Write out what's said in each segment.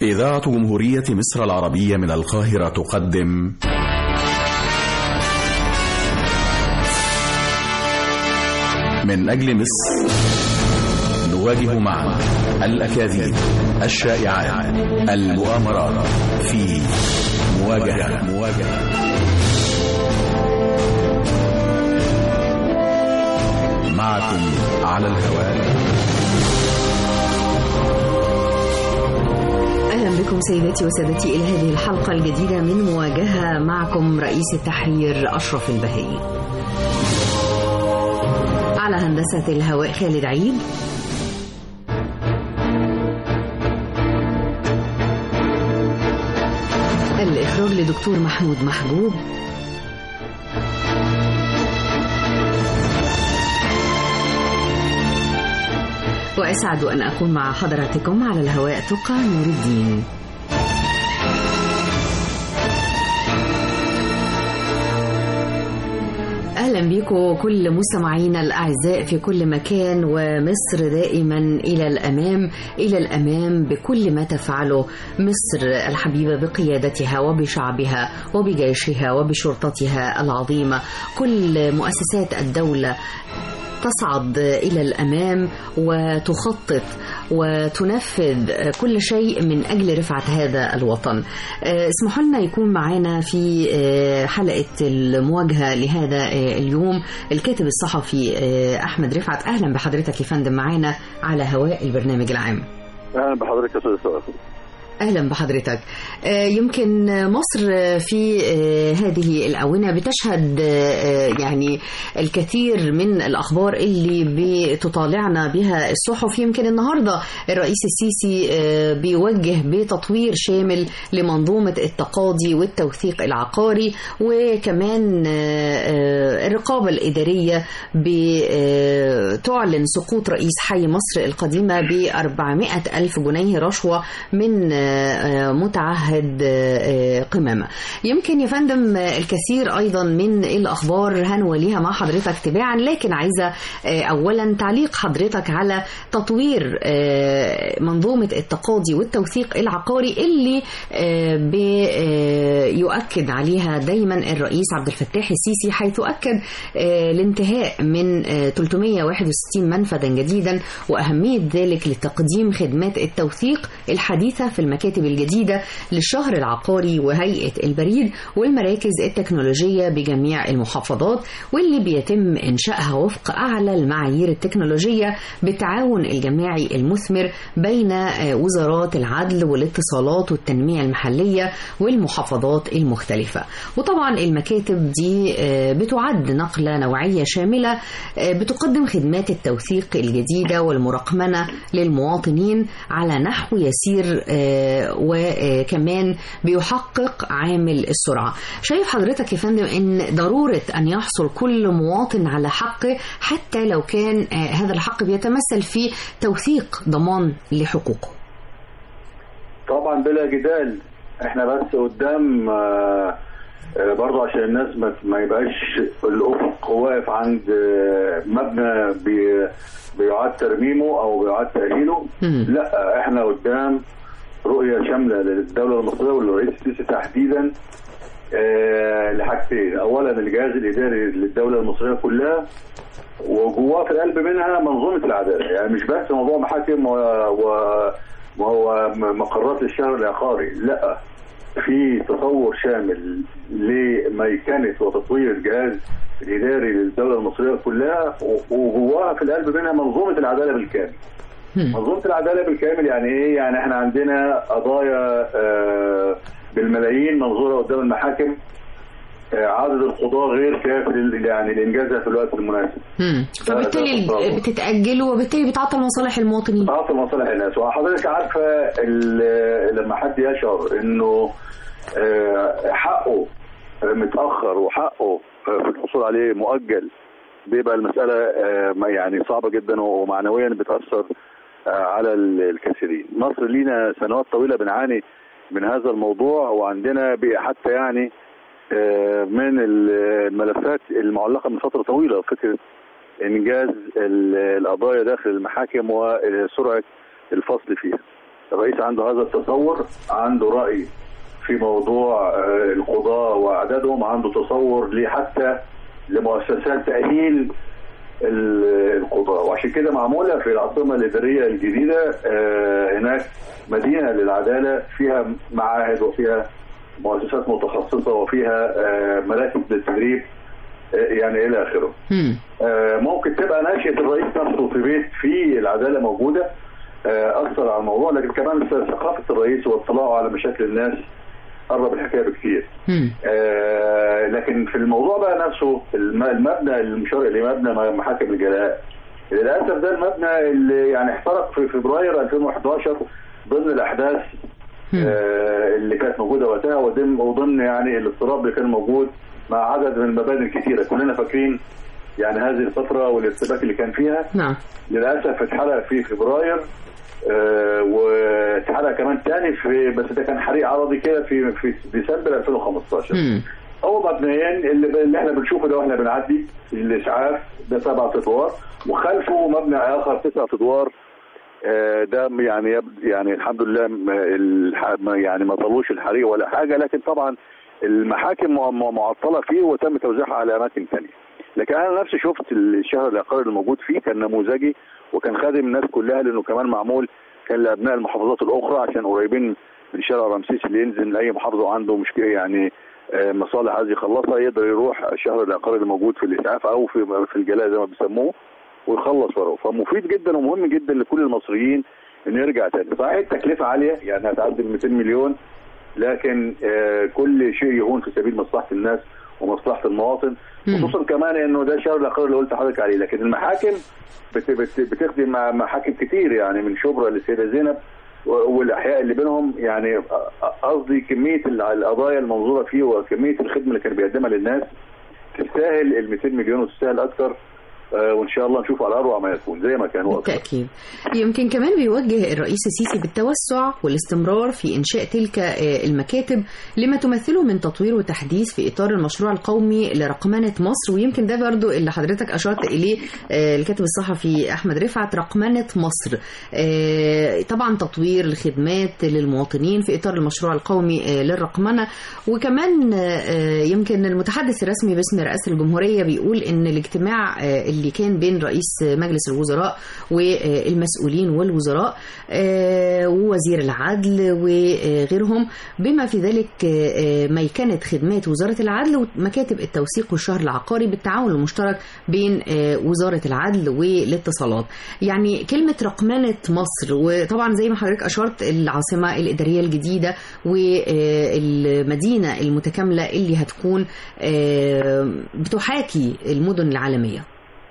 إذاعة جمهورية مصر العربية من القاهرة تقدم من أجل مصر نواجه معا الأكاذيب الشائعات المؤامرات في مواجهة مواجهة معكم على الهواء أهلا بكم سيداتي وسادتي إلى هذه الحلقة الجديدة من مواجهة معكم رئيس التحرير أشرف البهائي على هندسة الهواء خالد عيد الإخراج لدكتور محمود محجوب وأسعد أن أكون مع حضراتكم على الهواء تقى نور الدين اهلا بيكم كل مستمعينا الاعزاء في كل مكان ومصر دائما الى الامام الى الامام بكل ما تفعله مصر الحبيبه بقيادتها وبشعبها وبجيشها وبشرطتها العظيمه كل مؤسسات الدوله تصعد الى الامام وتخطط وتنفذ كل شيء من اجل رفعه هذا الوطن. اسمحوا لنا يكون معنا في حلقه المواجهه لهذا اليوم الكاتب الصحفي احمد رفعت اهلا بحضرتك يا فندم معانا على هواء البرنامج العام. اهلا بحضرتك يا استاذ اهلا بحضرتك يمكن مصر في هذه الاونه بتشهد يعني الكثير من الاخبار اللي بتطالعنا بها الصحف يمكن النهارده الرئيس السيسي بيوجه بتطوير شامل لمنظومه التقاضي والتوثيق العقاري وكمان الرقابه الاداريه بتعلن سقوط رئيس حي مصر القديمه ب 400 الف جنيه رشوه من متعهد قمامة يمكن يا فندم الكثير أيضا من الأخبار هنوليها مع حضرتك تباعا لكن عايزة أولا تعليق حضرتك على تطوير منظومة التقاضي والتوثيق العقاري اللي بيؤكد عليها دايما الرئيس عبد الفتاح السيسي حيث أكد الانتهاء من 361 منفذا جديدا وأهمية ذلك لتقديم خدمات التوثيق الحديثة في المكاتب الجديدة للشهر العقاري وهيئة البريد والمراكز التكنولوجية بجميع المحافظات واللي بيتم إنشائها وفق أعلى المعايير التكنولوجية بالتعاون الجماعي المثمر بين وزارات العدل والاتصالات والتنمية المحلية والمحافظات المختلفة وطبعا المكاتب دي بتعد نقلة نوعية شاملة بتقدم خدمات التوثيق الجديدة والمرقمنة للمواطنين على نحو يسير وكمان بيحقق عامل السرعة شايف حضرتك يا فندم ان ضرورة ان يحصل كل مواطن على حقه حتى لو كان هذا الحق بيتمثل في توثيق ضمان لحقوقه طبعا بلا جدال احنا بس قدام برضه عشان الناس ما يبقاش الافق واقف عند مبنى بي بيعاد ترميمه او بيعاد تاهيله لا احنا قدام رؤيه شامله للدوله المصريه والرئيس السيسي تحديدا أه لحاجتين اولا الجهاز الاداري للدوله المصريه كلها وجواه في القلب منها منظومه العداله يعني مش بس موضوع محاكم وهو مقرات للشهر العقاري لا في تصور شامل لميكنه وتطوير الجهاز الاداري للدوله المصريه كلها وجواها في القلب منها منظومه العداله بالكامل. منظومه العداله بالكامل يعني ايه؟ يعني احنا عندنا قضايا بالملايين منظوره قدام المحاكم عدد القضاة غير كافي يعني لإنجازها في الوقت المناسب. فبالتالي بتتأجل وبالتالي بتعطل مصالح المواطنين. بتعطل مصالح الناس وحضرتك عارفة لما حد يشعر إنه حقه متأخر وحقه في الحصول عليه مؤجل بيبقى المسألة يعني صعبة جدا ومعنويا بتأثر على الكثيرين مصر لينا سنوات طويلة بنعاني من هذا الموضوع وعندنا حتى يعني من الملفات المعلقة من فترة طويلة فكرة إنجاز القضايا داخل المحاكم وسرعة الفصل فيها الرئيس عنده هذا التصور عنده راي في موضوع آه، القضاه واعدادهم عنده تصور ليه حتى لمؤسسات تاهيل ال- القضاة وعشان كده معمولة في العاصمة الإدارية الجديدة آه، هناك مدينة للعدالة فيها معاهد وفيها مؤسسات متخصصة وفيها آه، مراكز للتدريب آه، يعني إلى آخره مم. آه، ممكن تبقى نشأة الرئيس نفسه في بيت فيه العدالة موجودة آه، أثر على الموضوع لكن كمان ثقافة الرئيس واطلاعه على مشاكل الناس قرب الحكاية بكتير مم. آه، لكن في الموضوع بقى نفسه الم- المبنى المشار اليه مبنى محاكم الجلاء للاسف ده المبنى اللي يعني احترق في فبراير 2011 ضمن الاحداث مم. آه، اللي كانت موجوده وقتها وضمن وضمن يعني الاضطراب اللي كان موجود مع عدد من المباني الكثيره كلنا فاكرين يعني هذه الفتره والارتباك اللي كان فيها نعم للاسف اتحرق في فبراير آه، واتحرق كمان تاني في بس ده كان حريق عرضي كده في في ديسمبر 2015 مم. هو مبنيين اللي, اللي احنا بنشوفه ده واحنا بنعدي الاسعاف ده سبع ادوار وخلفه مبنى اخر تسع ادوار آه، ده يعني يب- يعني الحمد لله م- الح- ما- يعني ما طلوش الحريق ولا حاجه لكن طبعا المحاكم مع- مع- معطله فيه وتم توزيعها على اماكن ثانيه لكن انا نفسي شفت الشهر العقاري الموجود فيه كان نموذجي وكان خادم الناس كلها لانه كمان معمول كان لابناء المحافظات الاخرى عشان قريبين من شارع رمسيس اللي ينزل من اي محافظه وعنده مشكله يعني آه، مصالح عايز يخلصها يقدر يروح الشهر العقاري اللي موجود في الاسعاف او في في الجلاء زي ما بيسموه ويخلص وراه فمفيد جدا ومهم جدا لكل المصريين انه يرجع تاني صحيح التكلفه عاليه يعني هتعدي ال 200 مليون لكن آه، كل شيء يهون في سبيل مصلحه الناس ومصلحه المواطن مم. خصوصا كمان انه ده الشهر العقاري اللي قلت لحضرتك عليه لكن المحاكم بت بت بتخدم مع محاكم كتير يعني من شبرا للسيده زينب و- والاحياء اللي بينهم يعني أ- قصدي كميه ال- القضايا المنظوره فيه وكميه الخدمه اللي كان بيقدمها للناس تستاهل ال 200 مليون وتستاهل اكثر آه، وان شاء الله نشوف على اروع ما يكون زي ما كان هو أكثر. بالتأكيد يمكن كمان بيوجه الرئيس السيسي بالتوسع والاستمرار في إنشاء تلك آه، المكاتب لما تمثله من تطوير وتحديث في إطار المشروع القومي لرقمنة مصر ويمكن ده برضو اللي حضرتك أشرت إليه آه، الكاتب الصحفي أحمد رفعت رقمنة مصر آه، طبعا تطوير الخدمات للمواطنين في إطار المشروع القومي آه، للرقمنة وكمان آه، يمكن المتحدث الرسمي باسم رئاسة الجمهورية بيقول إن الاجتماع آه، اللي كان بين رئيس مجلس الوزراء والمسؤولين والوزراء آه، ووزير العدل وغيرهم بما في ذلك آه، ميكنة خدمات وزارة العدل ومكاتب التوثيق والشهر العقاري بالتعاون المشترك بين آه، وزارة العدل والاتصالات يعني كلمة رقمنة مصر وطبعا زي ما حضرتك أشرت العاصمة الإدارية الجديدة والمدينة المتكاملة اللي هتكون آه، بتحاكي المدن العالمية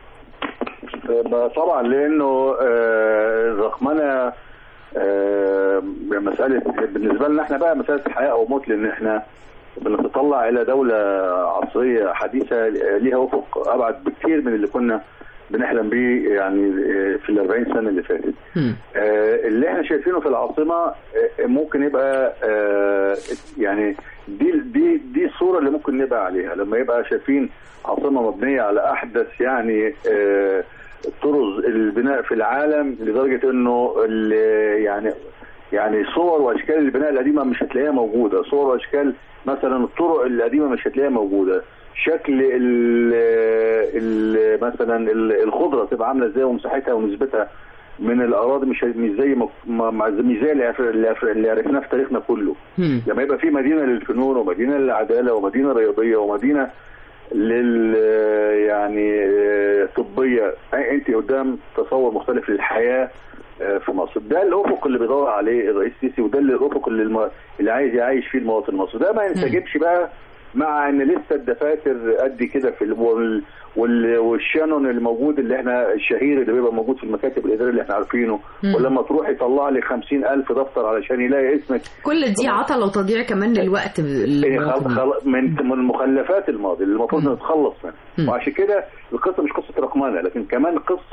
آه، طبعا لانه آه، الرقمنه آه، مساله بالنسبه لنا احنا بقى مساله حياه او موت لان احنا بنتطلع الى دوله عصريه حديثه ليها افق ابعد بكثير من اللي كنا بنحلم بيه يعني آه، في ال 40 سنه اللي فاتت. مم. آه، اللي احنا شايفينه في العاصمه آه، ممكن يبقى آه، يعني دي دي دي الصوره اللي ممكن نبقى عليها لما يبقى شايفين عاصمه مبنيه على احدث يعني آه، طرز البناء في العالم لدرجه انه ال- يعني يعني صور واشكال البناء القديمه مش هتلاقيها موجوده صور واشكال مثلا الطرق القديمه مش هتلاقيها موجوده شكل ال ال مثلا ال- الخضره تبقى عامله ازاي ومساحتها ونسبتها من الاراضي مش مش زي ما ما- ما- مش زي اللي عرف- اللي عرف- اللي عرفناه في تاريخنا كله مم. لما يبقى في مدينه للفنون ومدينه للعداله ومدينه رياضيه ومدينه لل يعني آه، طبيه انت قدام تصور مختلف للحياه آه، في مصر ده الافق اللي بيدور عليه الرئيس السيسي وده اللي الافق اللي الم... اللي عايز يعيش فيه المواطن المصري ده ما ينسجمش بقى مع ان لسه الدفاتر قد كده في ال... وال... وال... والشانون الموجود اللي احنا الشهير اللي بيبقى موجود في المكاتب الاداريه اللي احنا عارفينه مم. ولما تروح يطلع لي خمسين ألف دفتر علشان يلاقي اسمك كل دي عطلة وتضييع كمان للوقت إيه خل... خل... من من مخلفات الماضي اللي المفروض مم. نتخلص مم. منها وعشان كده القصه مش قصه رقمنه لكن كمان قصه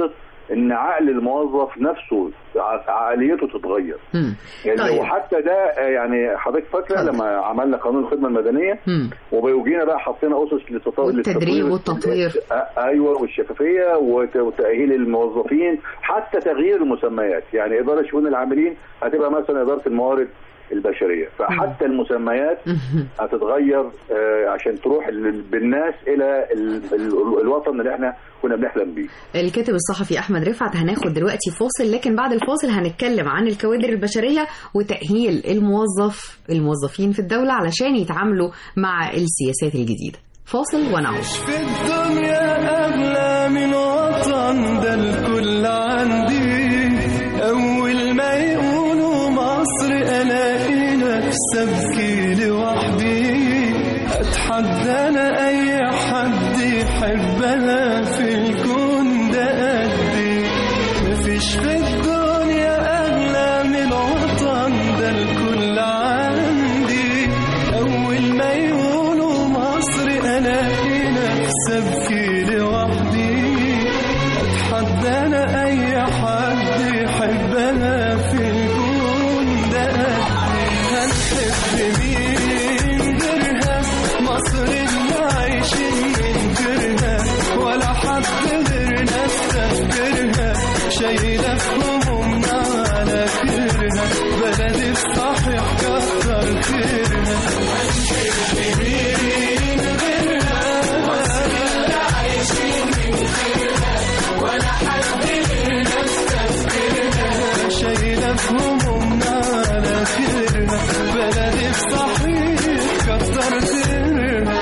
ان عقل الموظف نفسه ع- عقليته تتغير مم. يعني طيب. وحتى ده آه، يعني حضرتك فاكره اتفضل. لما عملنا قانون الخدمه المدنيه مم. وبيجينا بقى حطينا اسس للتطور والتدريب والتطوير. ايوه والشفافيه وت- وتاهيل الموظفين حتى تغيير المسميات يعني اداره شؤون العاملين هتبقى مثلا اداره الموارد البشريه فحتى المسميات مم. هتتغير آه، عشان تروح ال- بالناس الى ال- ال- الوطن اللي احنا كنا بنحلم بيه الكاتب الصحفي احمد رفعت هناخد دلوقتي فاصل لكن بعد الفاصل هنتكلم عن الكوادر البشريه وتاهيل الموظف الموظفين في الدوله علشان يتعاملوا مع السياسات الجديده فاصل ونعود في الدنيا أغلى من وطن ده الكل عندي أول ما يقولوا مصر ألاقي نفسي أبكي لوحدي أتحدى أنا أي حد يحبها في الكون ده قدي مفيش في الدنيا أغلى من وطن ده الكل عندي أول ما يقولوا مصر ألاقي نفسي أبكي لوحدي أتحدى أنا أي حد يحبها في الكون ده قدي هنحب مين غيرها مصر اللي عايشين من غيرها ولا حد غيرنا استهترها شايلة في همومنا على كرها بلدي الصحيح كتر خيرها هنحب مين غيرها مصر اللي عايشين من غيرها ولا حد غيرنا استهترها شايلة في همومنا على كرها بلدي الصحيح كتر خيرها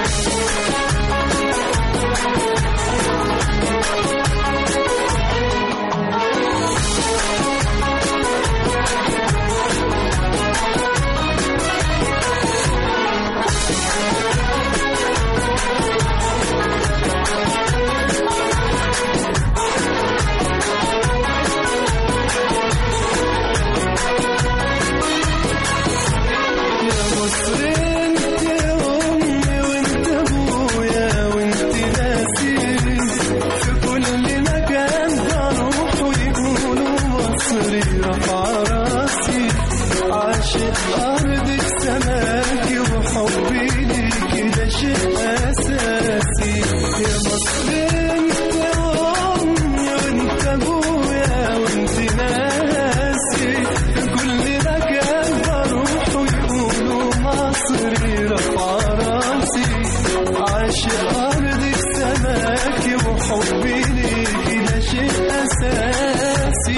يا مصر انت امي وانت ابويا وانت ناسي في كل مكان بروح ويقولوا مصري رفع راسي عاشق ارضك سماكي وحبي ليكي ده شيء اساسي يا مصر انت امي وانت ابويا وانت ناسي في كل مكان بروح ويقولوا مصري رفع راسي عاشق ارضك سماكي وحبي ليكي ده شيء اساسي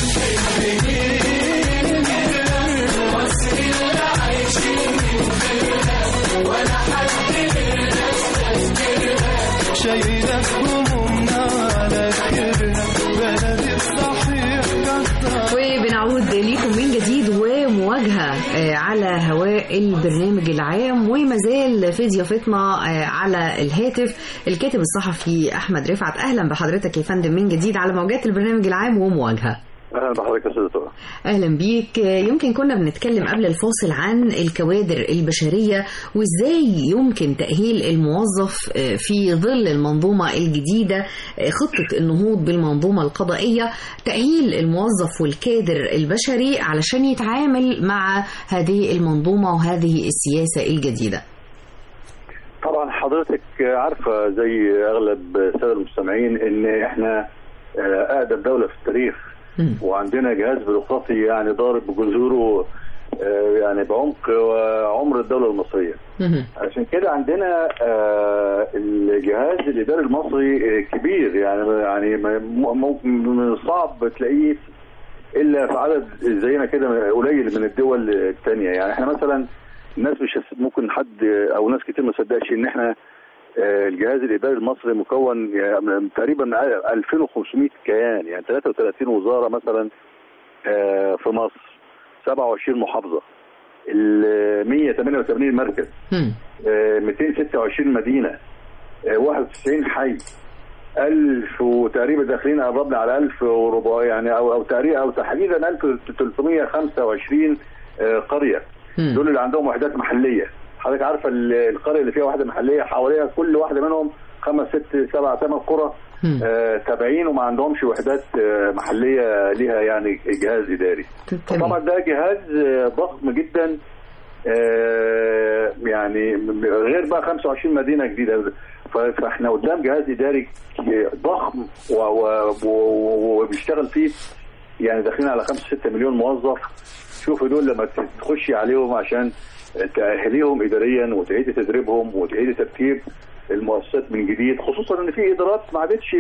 مصري اللي عايشين من غيرها ولا حد غيرنا استهترها شايلة همومنا على كرها بلدي الصحيح كتر وبنعود ليكم من جديد ومواجهة آه، على هواء البرنامج العام وما زال في ضيافتنا آه، على الهاتف الكاتب الصحفي أحمد رفعت أهلا بحضرتك يا فندم من جديد على موجات البرنامج العام ومواجهة اهلا بحضرتك يا استاذ طارق اهلا بيك يمكن كنا بنتكلم قبل الفاصل عن الكوادر البشريه وازاي يمكن تاهيل الموظف في ظل المنظومه الجديده خطه النهوض بالمنظومه القضائيه تاهيل الموظف والكادر البشري علشان يتعامل مع هذه المنظومه وهذه السياسه الجديده طبعا حضرتك عارفه زي اغلب الساده المستمعين ان احنا آه، اقدم دوله في التاريخ مم. وعندنا جهاز بيروقراطي يعني ضارب بجذوره آه، يعني بعمق وعمر الدوله المصريه مهم. عشان كده عندنا آه، الجهاز الاداري المصري آه، كبير يعني يعني م- م- من الصعب تلاقيه الا في عدد زينا كده قليل من الدول الثانيه يعني احنا مثلا الناس مش هس- ممكن حد او ناس كتير ما صدقش ان احنا آه، الجهاز الاداري المصري مكون يعني تقريبا من 2500 كيان يعني 33 وزاره مثلا آه، في مصر 27 محافظه ال 188 مركز مم. آه، 226 مدينه آه، 91 حي 1000 وتقريبا داخلين قربنا على 1400 يعني او او تقريبا او تحديدا 1325 آه، قريه مم. دول اللي عندهم وحدات محليه حضرتك عارفه ال- القريه اللي فيها وحده محليه حواليها كل واحده منهم خمس ست سبع ثمان قرى مم. آه، تابعين وما عندهمش وحدات آه، محليه ليها يعني جهاز اداري تمام. طبعا ده جهاز آه، ضخم جدا آه، يعني م- غير بقى 25 مدينه جديده ف- فاحنا قدام جهاز اداري ضخم و- و- و- وبيشتغل فيه يعني داخلين على 5 6 مليون موظف شوفوا دول لما تخشي عليهم عشان تأهليهم إداريا وتعيدي تدريبهم وتعيدي ترتيب المؤسسات من جديد خصوصا ان في ادارات ما عادتش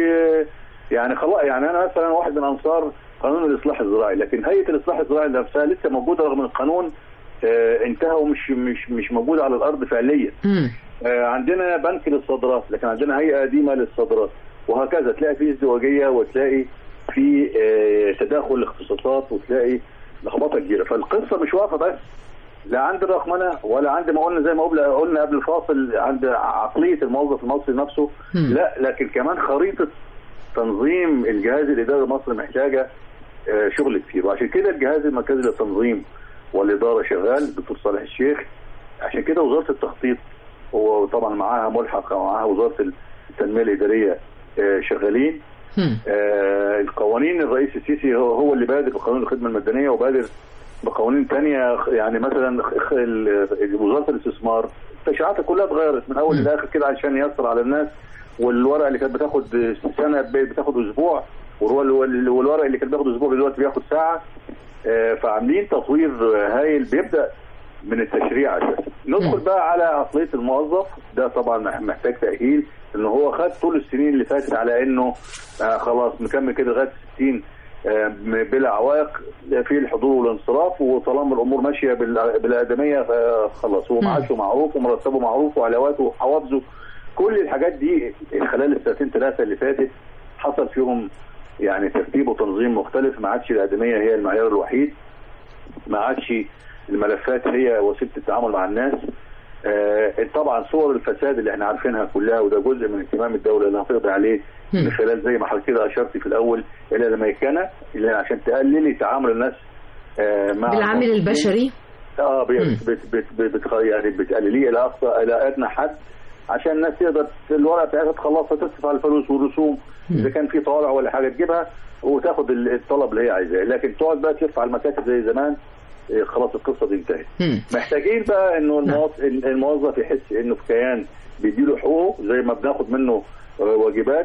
يعني خلاص يعني انا مثلا واحد من انصار قانون الاصلاح الزراعي لكن هيئه الاصلاح الزراعي نفسها لسه موجوده رغم ان القانون آه، انتهى ومش مش مش موجود على الارض فعليا مم. آه، عندنا بنك للصادرات لكن عندنا هيئه قديمه للصادرات وهكذا تلاقي في ازدواجيه وتلاقي في آه، تداخل اختصاصات وتلاقي لخبطه كبيره فالقصه مش واقفه بس لا عند الرقمنه ولا عند ما قلنا زي ما قلنا قلنا قبل الفاصل عند عقليه الموظف المصري نفسه مم. لا لكن كمان خريطه تنظيم الجهاز الاداري المصري محتاجه آه، شغل كتير وعشان كده الجهاز المركزي للتنظيم والاداره شغال الدكتور صالح الشيخ عشان كده وزاره التخطيط هو طبعا معاها ملحق معاها وزاره التنميه الاداريه آه، شغالين مم. آه، القوانين الرئيس السيسي هو هو اللي بادر بقانون الخدمه المدنيه وبادر بقوانين تانية يعني مثلا خ- ال- وزاره الاستثمار تشريعاتها كلها اتغيرت من اول لاخر كده عشان ييسر على الناس والورقه اللي كانت بتاخد سنه ب- بتاخد اسبوع والو- وال- والورق اللي كان بياخد اسبوع دلوقتي بياخد ساعه آه، فعاملين تطوير هايل بيبدا من التشريع اساسا ندخل بقى على عقليه الموظف ده طبعا محتاج تاهيل ان هو خد طول السنين اللي فاتت على انه آه خلاص مكمل كده لغايه 60 آه، م- بلا عوائق في الحضور والانصراف وطالما الامور ماشيه بال- بالادميه فخلاص هو مم. معاشه معروف ومرتبه معروف وعلاواته وحوافزه كل الحاجات دي خلال السنتين ثلاثه اللي فاتت حصل فيهم يعني ترتيب وتنظيم مختلف ما عادش الادميه هي المعيار الوحيد ما عادش الملفات هي وسيله التعامل مع الناس آه طبعا صور الفساد اللي احنا عارفينها كلها وده جزء من اهتمام الدوله اللي هتقضي عليه مم. من خلال زي ما حضرتك كده اشرتي في الاول الى الميكنه اللي عشان تقللي تعامل الناس آه مع بالعامل الموظفين. البشري اه بت مم. بت بت بت بت يعني بتقلليه الى اقصى الى ادنى حد عشان الناس تقدر الورقه بتاعتها تخلصها تصرف الفلوس والرسوم اذا كان في طوارئ ولا حاجه تجيبها وتاخد ال- الطلب اللي هي عايزاه لكن تقعد بقى تلف على المكاتب زي زمان إيه، خلاص القصه دي انتهت مم. محتاجين بقى انه المواط- الموظف يحس انه في كيان بيديله حقوقه زي ما بناخد منه آه، واجبات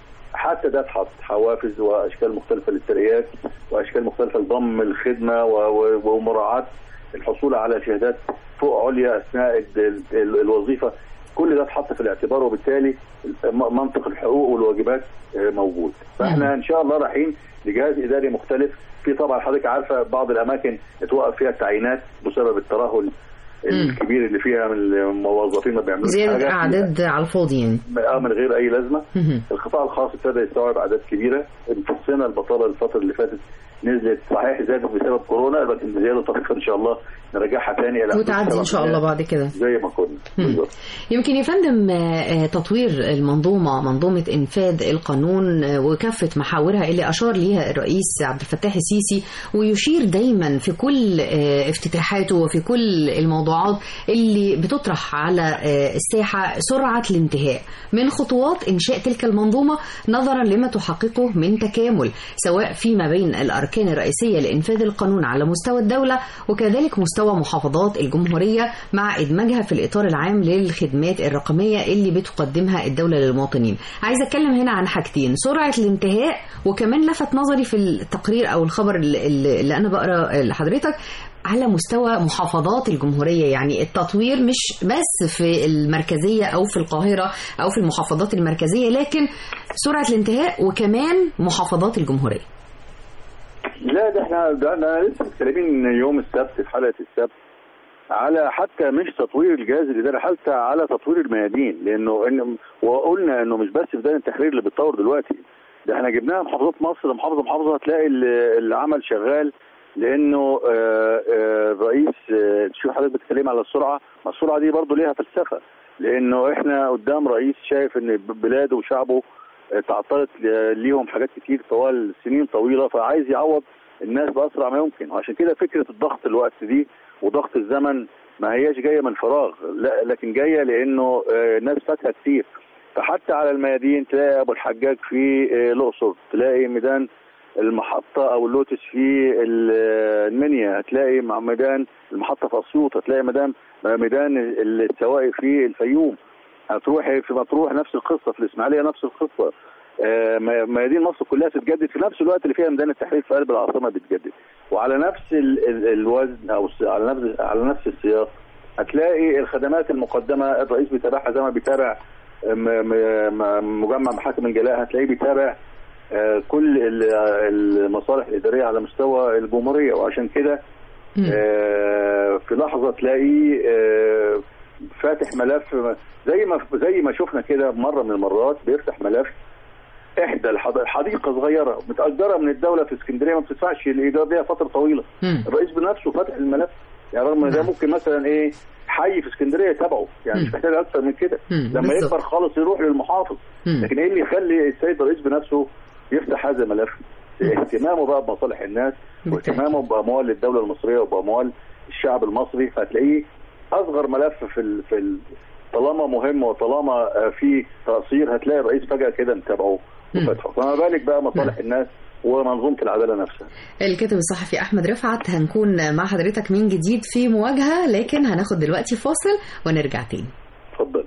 حتى ده اتحط حوافز واشكال مختلفه للترقيات واشكال مختلفه لضم الخدمه و- و- ومراعاه الحصول على شهادات فوق عليا اثناء ال- ال- الوظيفه كل ده اتحط في الاعتبار وبالتالي م- منطق الحقوق والواجبات آه، موجود فاحنا ان شاء الله رايحين لجهاز اداري مختلف في طبعا حضرتك عارفه بعض الاماكن اتوقف فيها التعيينات بسبب الترهل الكبير اللي فيها من الموظفين ما بيعملوش زيادة حاجه أعداد على الفاضي يعني آه، من غير اي لازمه مهم. القطاع الخاص ابتدى يستوعب اعداد كبيره امتصينا البطاله الفتره اللي فاتت نزلت صحيح زادت بسبب كورونا لكن زياده طفيفه ان شاء الله نرجعها تاني الى حدود وتعدي إن شاء الله 7%. بعد كده زي ما كنا مم. بالظبط يمكن يا فندم آه، آه، تطوير المنظومة منظومة إنفاذ القانون آه، وكافة محاورها اللي أشار ليها الرئيس عبد الفتاح السيسي ويشير دايما في كل آه، افتتاحاته وفي كل الموضوعات اللي بتطرح على آه، الساحة سرعة الانتهاء من خطوات إنشاء تلك المنظومة نظرا لما تحققه من تكامل سواء فيما بين الأركان الرئيسية لإنفاذ القانون على مستوى الدولة وكذلك مستوى محافظات الجمهورية مع إدماجها في الإطار العام للخدمات الرقمية اللي بتقدمها الدولة للمواطنين عايزة أتكلم هنا عن حاجتين سرعة الانتهاء وكمان لفت نظري في التقرير أو الخبر اللي, اللي أنا بقرأ لحضرتك على مستوى محافظات الجمهورية يعني التطوير مش بس في المركزية أو في القاهرة أو في المحافظات المركزية لكن سرعة الانتهاء وكمان محافظات الجمهورية لا ده احنا ده انا لسه متكلمين يوم السبت في حلقه السبت على حتى مش تطوير الجهاز الاداري حتى على تطوير الميادين لانه إن وقلنا انه مش بس في دار التحرير اللي بتطور دلوقتي ده احنا جبناها محافظات مصر محافظه محافظه هتلاقي ال- العمل شغال لانه آه، آه، الرئيس آه، تشوف حضرتك بتتكلم على السرعه ما السرعه دي برضه ليها فلسفه لانه احنا قدام رئيس شايف ان بلاده وشعبه آه، تعطلت ل- ليهم حاجات كتير طوال سنين طويله فعايز يعوض الناس باسرع ما يمكن وعشان كده فكره الضغط الوقت دي وضغط الزمن ما هياش جايه من فراغ لا لكن جايه لانه آه، الناس فاتها كتير فحتى على الميادين تلاقي ابو الحجاج في آه، الاقصر تلاقي ميدان المحطه او اللوتس في ال- المنيا هتلاقي مع ميدان المحطه في اسيوط هتلاقي ميدان ميدان السواقي في الفيوم هتروحي في مطروح نفس القصه في الاسماعيليه نفس القصه آه، م- ميادين مصر كلها تتجدد في نفس الوقت اللي فيها ميدان التحرير في قلب العاصمه بيتجدد وعلى نفس ال- ال- الوزن او الس- على نفس على نفس السياق هتلاقي الخدمات المقدمه الرئيس بيتابعها زي ما بيتابع م- م- م- مجمع محاكم الجلاء هتلاقيه بيتابع آه، كل ال- المصالح الاداريه على مستوى الجمهوريه وعشان كده مم. آه، في لحظه تلاقيه آه، فاتح ملف زي ما زي ما شفنا كده مره من المرات بيفتح ملف احدى الحد- حديقه صغيره متاجره من الدوله في اسكندريه ما بتدفعش الايجار ليها فتره طويله مم. الرئيس بنفسه فتح الملف يعني رغم ان ده نعم. ممكن مثلا ايه حي في اسكندريه يتابعه يعني مم. مش محتاج اكتر من كده مم. لما بالظبط. يكبر خالص يروح للمحافظ مم. لكن ايه اللي يخلي السيد الرئيس بنفسه يفتح هذا الملف اهتمامه بقى بمصالح الناس بالتأكيد. واهتمامه باموال الدوله المصريه وباموال الشعب المصري فهتلاقيه اصغر ملف في ال... في ال... طالما مهم وطالما آه، في تقصير هتلاقي الرئيس فجاه كده متابعه مم. وفتحه فما بالك بقى مصالح الناس ومنظومه العداله نفسها الكاتب الصحفي احمد رفعت هنكون مع حضرتك من جديد في مواجهه لكن هناخد دلوقتي فاصل ونرجع تاني اتفضل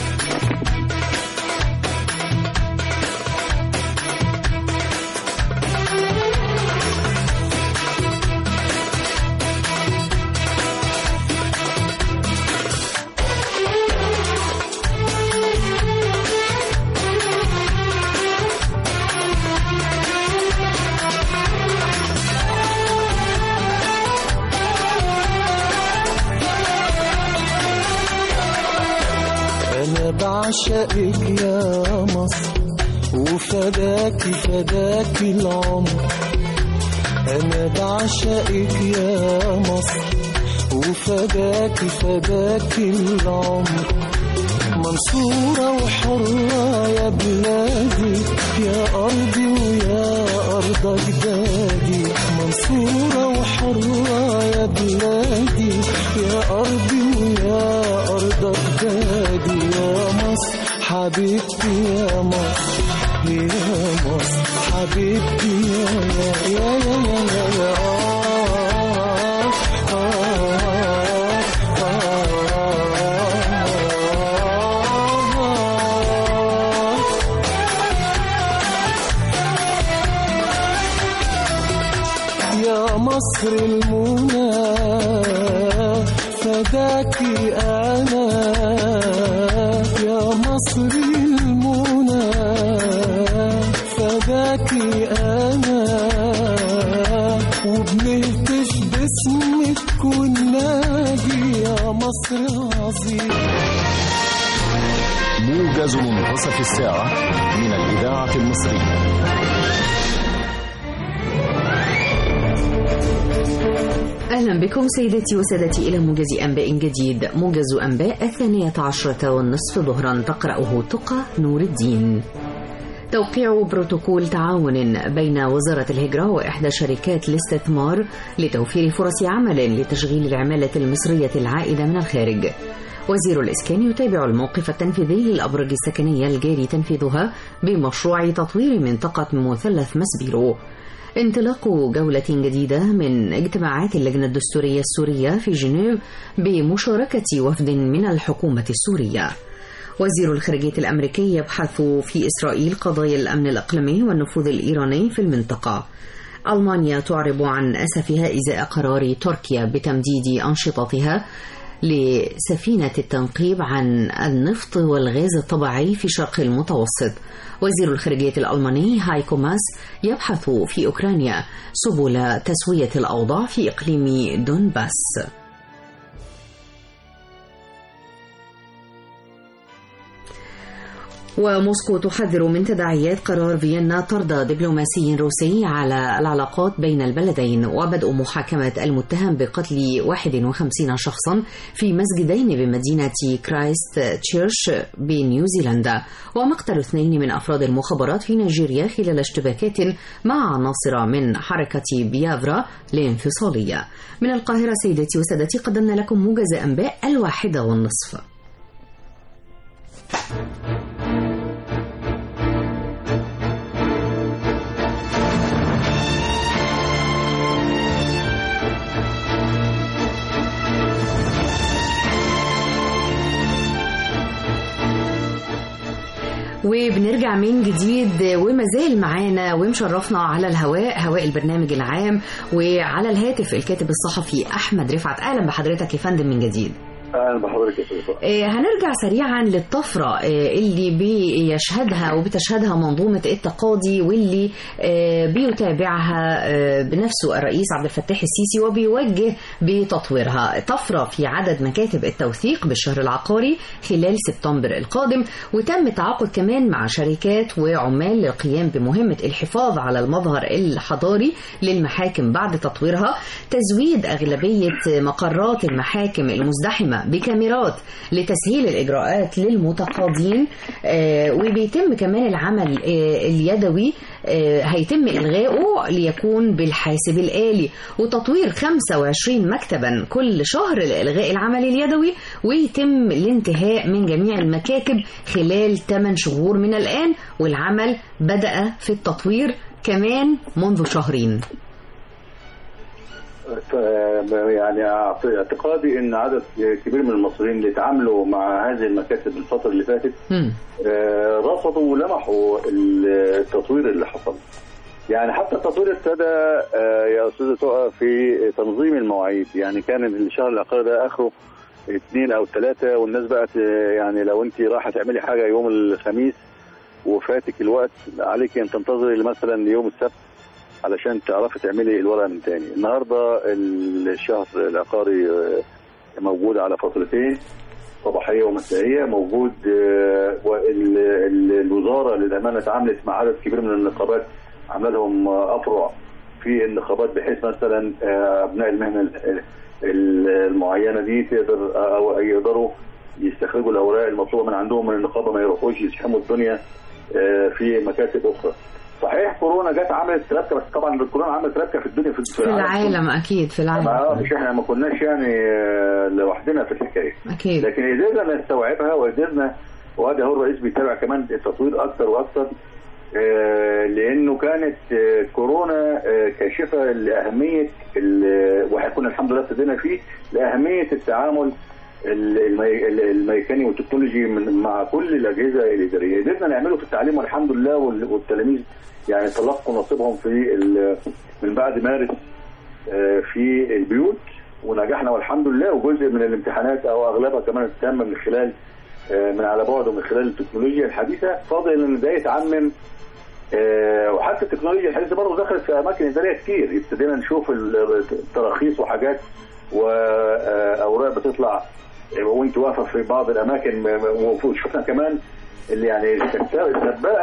أنا بعشقك يا مصر وفداكي فداكي العمر أنا بعشقك يا مصر وفداكي فداكي العمر منصورة وحرة يا بلادي يا أرضي ويا أرض أجدادي منصورة وحرة يا بلادي يا أرضي ويا أرض أجدادي يا مصر حبيبتي يا مصر يا مصر حبيبتي يا يا يا يا يا, يا, يا آه آه آه آه يا مصر المنى فداكي أنا يا مصر المنى فداكي أنا وبنهتف باسمك وننادي يا مصر عظيم موجز منتصف الساعة من الإذاعة المصرية أهلا بكم سيداتي وسادتي إلى موجز أنباء جديد موجز أنباء الثانية عشرة والنصف ظهرا تقرأه تقى نور الدين توقيع بروتوكول تعاون بين وزارة الهجرة وإحدى شركات الاستثمار لتوفير فرص عمل لتشغيل العمالة المصرية العائدة من الخارج وزير الإسكان يتابع الموقف التنفيذي للأبراج السكنية الجاري تنفيذها بمشروع تطوير منطقة مثلث مسبيرو انطلاق جولة جديدة من اجتماعات اللجنة الدستورية السورية في جنيف بمشاركة وفد من الحكومة السورية وزير الخارجية الأمريكي يبحث في إسرائيل قضايا الأمن الإقليمي والنفوذ الإيراني في المنطقة ألمانيا تعرب عن أسفها إزاء قرار تركيا بتمديد أنشطتها لسفينة التنقيب عن النفط والغاز الطبيعي في شرق المتوسط وزير الخارجية الألماني هايكو ماس يبحث في أوكرانيا سبل تسوية الأوضاع في إقليم دونباس وموسكو تحذر من تداعيات قرار فيينا طرد دبلوماسي روسي على العلاقات بين البلدين وبدء محاكمة المتهم بقتل 51 شخصا في مسجدين بمدينة كرايست تشيرش بنيوزيلندا ومقتل اثنين من أفراد المخابرات في نيجيريا خلال اشتباكات مع عناصر من حركة بيافرا الانفصالية من القاهرة سيدتي وسادتي قدمنا لكم موجز أنباء الواحدة والنصف وبنرجع من جديد وما زال معانا ومشرفنا على الهواء هواء البرنامج العام وعلى الهاتف الكاتب الصحفي احمد رفعت اهلا بحضرتك يا فندم من جديد اهلا بحضرتك يا استاذ آه، هنرجع سريعا للطفرة آه، اللي بيشهدها وبتشهدها منظومة التقاضي واللي آه، بيتابعها آه، بنفسه الرئيس عبد الفتاح السيسي وبيوجه بتطويرها طفرة في عدد مكاتب التوثيق بالشهر العقاري خلال سبتمبر القادم وتم التعاقد كمان مع شركات وعمال للقيام بمهمة الحفاظ على المظهر الحضاري للمحاكم بعد تطويرها تزويد أغلبية مقرات المحاكم المزدحمة بكاميرات لتسهيل الإجراءات للمتقاضين آه، وبيتم كمان العمل آه، اليدوي آه، هيتم إلغائه ليكون بالحاسب الآلي وتطوير 25 مكتبا كل شهر لإلغاء العمل اليدوي ويتم الانتهاء من جميع المكاتب خلال 8 شهور من الآن والعمل بدأ في التطوير كمان منذ شهرين ف- يعني أعت- اعتقادي ان عدد كبير من المصريين اللي تعاملوا مع هذه المكاتب الفتره اللي فاتت مم. آه، رصدوا ولمحوا التطوير اللي حصل يعني حتى التطوير ابتدى آه، يا استاذه تقى في تنظيم المواعيد يعني كان الشهر العقاري ده اخره اثنين او ثلاثه والناس بقت آه، يعني لو انت رايحه تعملي حاجه يوم الخميس وفاتك الوقت عليك ان تنتظري مثلا يوم السبت علشان تعرفي تعملي الورقه من تاني النهارده الشهر العقاري آه، موجود على فترتين صباحيه ومسائيه موجود آه، وال- ال- الوزاره للامانه اتعاملت مع عدد كبير من النقابات عامله لهم آه، افرع في النقابات بحيث مثلا آه، ابناء المهنه ال- ال- المعينه دي تقدر او يقدروا يستخرجوا الاوراق المطلوبه من عندهم من النقابه ما يروحوش يزحموا الدنيا آه، في مكاتب اخرى. صحيح كورونا جت عملت ربكه بس طبعا الكورونا عملت ربكه في الدنيا في, في العالم أكيد في اه العالم مش احنا ما كناش يعني آه، لوحدنا في الحكايه أكيد لكن قدرنا نستوعبها وقدرنا وادي هو الرئيس بيتابع كمان التطوير اكتر واكتر آه، لانه كانت آه، كورونا آه، كاشفه لاهميه ال- وهيكون الحمد لله ابتدينا فيه لاهميه التعامل ال- المي- ال- الميكاني والتكنولوجي من مع كل الاجهزه الاداريه قدرنا نعمله في التعليم والحمد لله وال- والتلاميذ يعني تلقوا نصيبهم في ال- من بعد مارس آه، في البيوت ونجحنا والحمد لله وجزء من الامتحانات او اغلبها كمان تم من خلال آه، من على بعد ومن خلال التكنولوجيا الحديثه فاضل ان ده يتعمم آه، وحتى التكنولوجيا الحديثه برضه دخلت في اماكن اداريه كتير ابتدينا نشوف ال- التراخيص وحاجات واوراق بتطلع وانت واقفه في بعض الاماكن وشفنا كمان اللي يعني كانت سبقه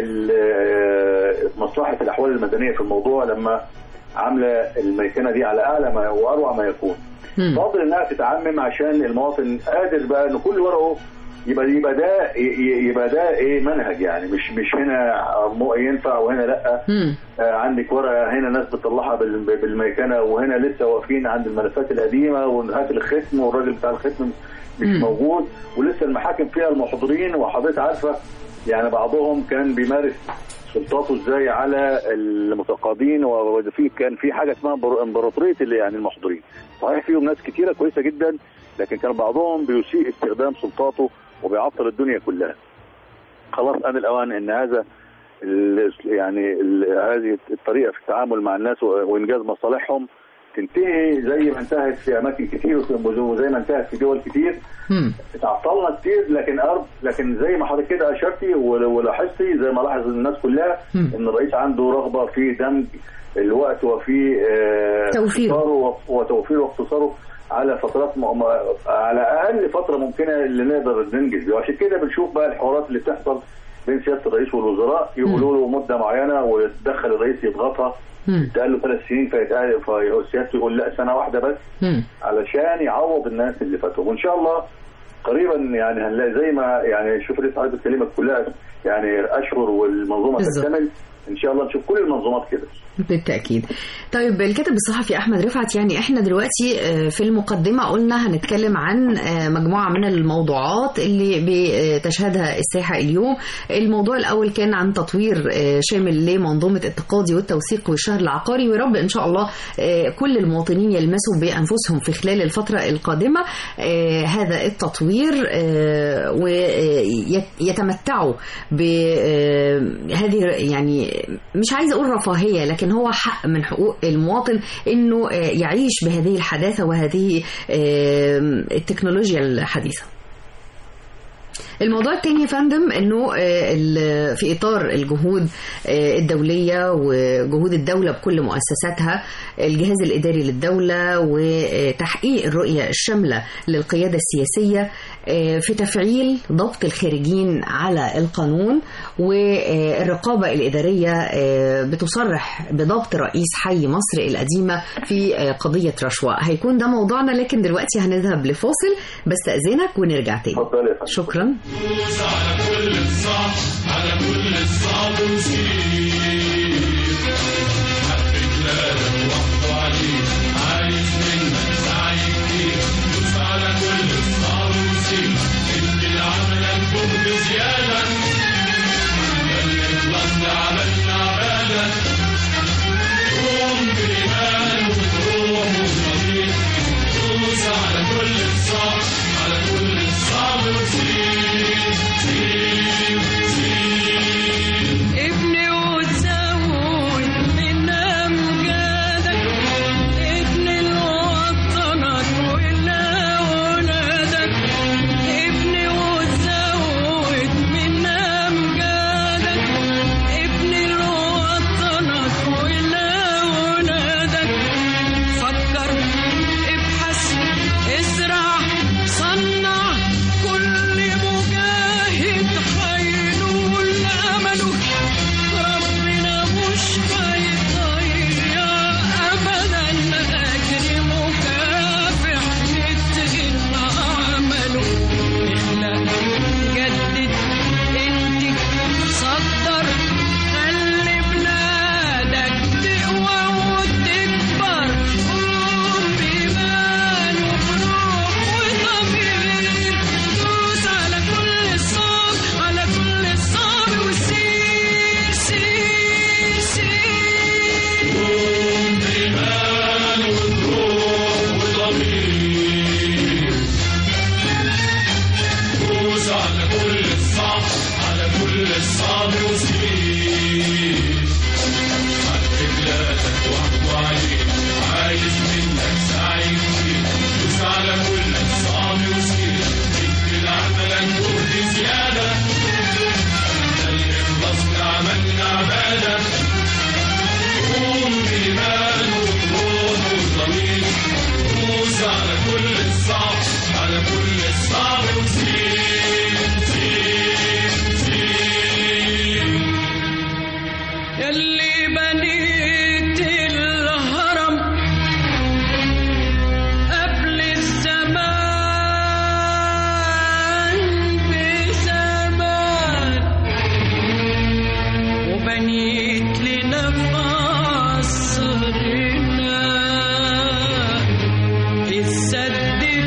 ال- مصلحه الاحوال المدنيه في الموضوع لما عامله الميكنه دي على اعلى ما واروع ما يكون مم. فاضل انها تتعمم عشان المواطن قادر بقى ان كل ورقه يبقى يبقى ده ي- يبقى ده ايه منهج يعني مش مش هنا مو- ينفع وهنا لا مم. آه، عندك ورقه هنا ناس بتطلعها بال- بالميكنه وهنا لسه واقفين عند الملفات القديمه وهات الختم والراجل بتاع الختم مش مم. موجود ولسه المحاكم فيها المحضرين وحضرتك عارفه يعني بعضهم كان بيمارس سلطاته ازاي على المتقاضين وفي كان في حاجه اسمها امبر- امبراطوريه اللي يعني المحضرين صحيح فيهم ناس كتيره كويسه جدا لكن كان بعضهم بيسيء استخدام سلطاته وبيعطل الدنيا كلها خلاص ان الاوان ان هذا ال- يعني ال- هذه الطريقه في التعامل مع الناس و- وانجاز مصالحهم تنتهي زي ما انتهت في اماكن كتير وزي ما انتهت في دول كتير مم. اتعطلنا كتير لكن أرض لكن زي ما حضرتك كده اشرتي ول- ولاحظتي زي ما لاحظ الناس كلها مم. ان الرئيس عنده رغبه في دمج الوقت وفي آه، توفيره. اختصاره و- وتوفيره واختصاره على فترات م... م- على اقل فتره ممكنه اللي نقدر ننجز بيها وعشان كده بنشوف بقى الحوارات اللي بتحصل بين سياده الرئيس والوزراء يقولوا له مده معينه ويتدخل الرئيس يضغطها مم. يتقال له ثلاث سنين فيتقال فسيادته يقول لا سنه واحده بس مم. علشان يعوض الناس اللي فاتهم وان شاء الله قريبا يعني هنلاقي زي ما يعني شوف لسه حضرتك كلمه كلها يعني اشهر والمنظومه بالظبط. تكتمل ان شاء الله نشوف كل المنظومات كده بالتأكيد طيب الكاتب الصحفي أحمد رفعت يعني إحنا دلوقتي آه، في المقدمة قلنا هنتكلم عن آه، مجموعة من الموضوعات اللي بتشهدها الساحة اليوم الموضوع الأول كان عن تطوير آه، شامل لمنظومة التقاضي والتوثيق والشهر العقاري ويا رب إن شاء الله آه، كل المواطنين يلمسوا بأنفسهم في خلال الفترة القادمة آه، هذا التطوير ويتمتعوا بهذه يعني مش عايزة أقول رفاهية لكن هو حق من حقوق المواطن انه آه، يعيش بهذه الحداثه وهذه آه، التكنولوجيا الحديثه الموضوع التاني يا فندم انه آه، ال- في اطار الجهود آه، الدوليه وجهود الدوله بكل مؤسساتها الجهاز الاداري للدوله وتحقيق الرؤيه الشامله للقياده السياسيه آه، في تفعيل ضبط الخارجين على القانون والرقابه الاداريه آه، بتصرح بضبط رئيس حي مصر القديمه في آه، قضيه رشوه هيكون ده موضوعنا لكن دلوقتي هنذهب لفاصل بستاذنك ونرجع تاني اتفضل يا فندم شكرا ابني وتزود من امجادك ابني لوطنك ولأولادك ابني وتزود من امجادك ابني لوطنك ولأولادك فكر ابحث ازرع صنع كل مجاهد هينول امله ربنا مش هيضيع ابدا اجر مكافح يتقن عمله اخلق جدد انتج صدر خلي بلادك تقوى وتكبر قوم بإيمان وبروح وضمير دوس على كل الصعب على كل الصعب وسير سير سير قوم بإيمان وبروح وضمير دوس على كل الصعب على كل الصعب وسير حق بلادك وحده عليك عايز منك سعي كتير دوس على كل الصعب وسير اكمل عملك جهد زيادة ده الإخلاص عملنا عبادة قوم بإيمان وبروح وضمير دوس على كل الصعب على كل الصعب وسير سير سير يلي بنيت الهرم قبل الزمان بزمان وبنيت لنا قصرنا السد في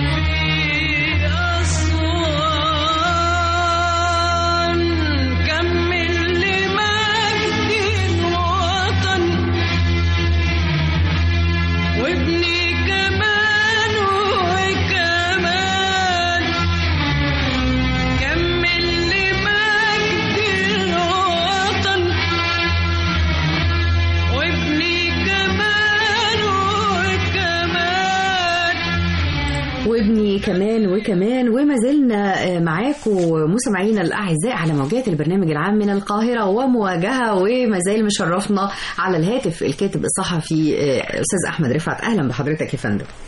أسوان كمل لمجد الوطن وابني كمان وكمان كمل لمجد الوطن وابني كمان وكمان وابني كمان وكمان وما زلنا آه، معاكم مستمعينا الاعزاء على موجات البرنامج العام من القاهره ومواجهه وما زال مشرفنا على الهاتف الكاتب الصحفي آه، استاذ احمد رفعت اهلا بحضرتك يا فندم ش-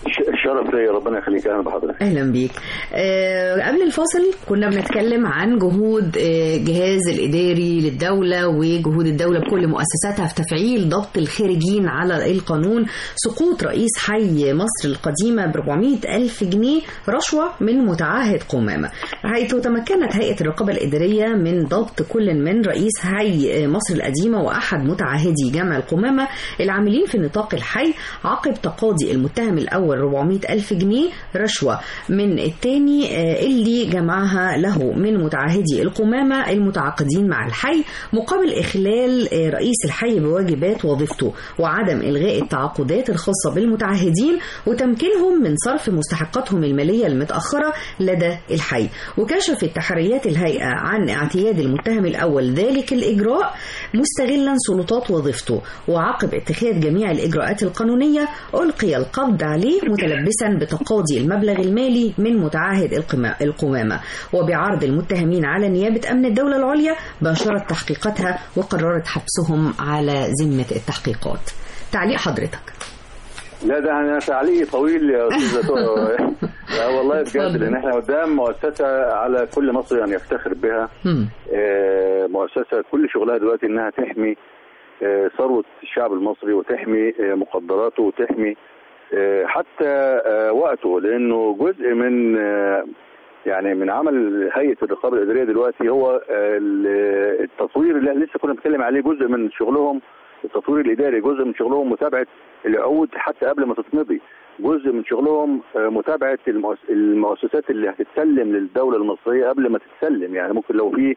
الشرف ليا ربنا يخليك اهلا بحضرتك اهلا بيك آه قبل الفاصل كنا بنتكلم عن جهود آه جهاز الاداري للدوله وجهود الدوله بكل مؤسساتها في تفعيل ضبط الخارجين على القانون سقوط رئيس حي مصر القديمه ب 400 الف جنيه رشوه من متعهد قمامه حيث تمكنت هيئه الرقابه الاداريه من ضبط كل من رئيس حي مصر القديمه واحد متعهدي جمع القمامه العاملين في نطاق الحي عقب تقاضي المتهم الاول 400 ألف جنيه رشوة من الثاني اللي جمعها له من متعهدي القمامة المتعاقدين مع الحي مقابل إخلال رئيس الحي بواجبات وظيفته وعدم إلغاء التعاقدات الخاصة بالمتعهدين وتمكينهم من صرف مستحقاتهم المالية المتأخرة لدى الحي وكشفت تحريات الهيئة عن اعتياد المتهم الأول ذلك الإجراء مستغلا سلطات وظيفته وعقب اتخاذ جميع الإجراءات القانونية ألقي القبض عليه متلبسا بتقاضي المبلغ المالي من متعهد القمامة وبعرض المتهمين على نيابة أمن الدولة العليا باشرت تحقيقاتها وقررت حبسهم على ذمة التحقيقات تعليق حضرتك لا ده انا تعليق طويل يا استاذ ترى لا والله بجد اتفضل. لان احنا قدام مؤسسه على كل مصري ان يفتخر بها مم. آه، مؤسسه كل شغلها دلوقتي انها تحمي آه، ثروه الشعب المصري وتحمي آه، مقدراته وتحمي آه، حتى آه، وقته لانه جزء من آه، يعني من عمل هيئه الرقابه الاداريه دلوقتي هو آه، ال- التطوير اللي لسه كنا بنتكلم عليه جزء من شغلهم التطوير الاداري جزء من شغلهم متابعه العقود حتى قبل ما تتمضي جزء من شغلهم آه، متابعه المؤس- المؤسسات اللي هتتسلم للدوله المصريه قبل ما تتسلم يعني ممكن لو في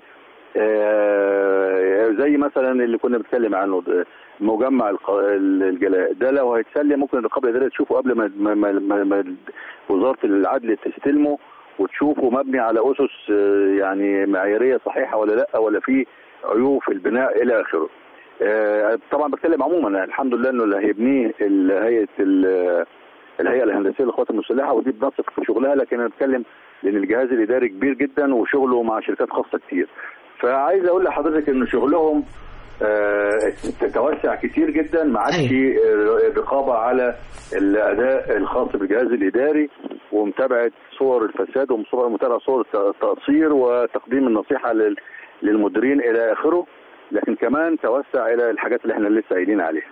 آه، زي مثلا اللي كنا بنتكلم عنه ده، مجمع الق- الجلاء ده لو هيتسلم ممكن الرقابه الاداريه تشوفه قبل ما ما, ما, ما, ما وزاره العدل تستلمه وتشوفه مبني على اسس آه، يعني معياريه صحيحه ولا لا ولا في عيوب في البناء الى اخره. آه، طبعا بتكلم عموما الحمد لله انه اللي هيبنيه ال- هيئه ال- الهيئه الهندسيه للقوات المسلحه ودي بنثق في شغلها لكن انا بتكلم لان الجهاز الاداري كبير جدا وشغله مع شركات خاصه كتير. فعايز اقول لحضرتك ان شغلهم آه، تتوسع كتير جدا ما عادش آه، الرقابه على الاداء الخاص بالجهاز الاداري ومتابعه صور الفساد ومتابعه صور الت- التقصير وتقديم النصيحه لل- للمديرين الى اخره لكن كمان توسع الى الحاجات اللي احنا لسه قايلين عليها.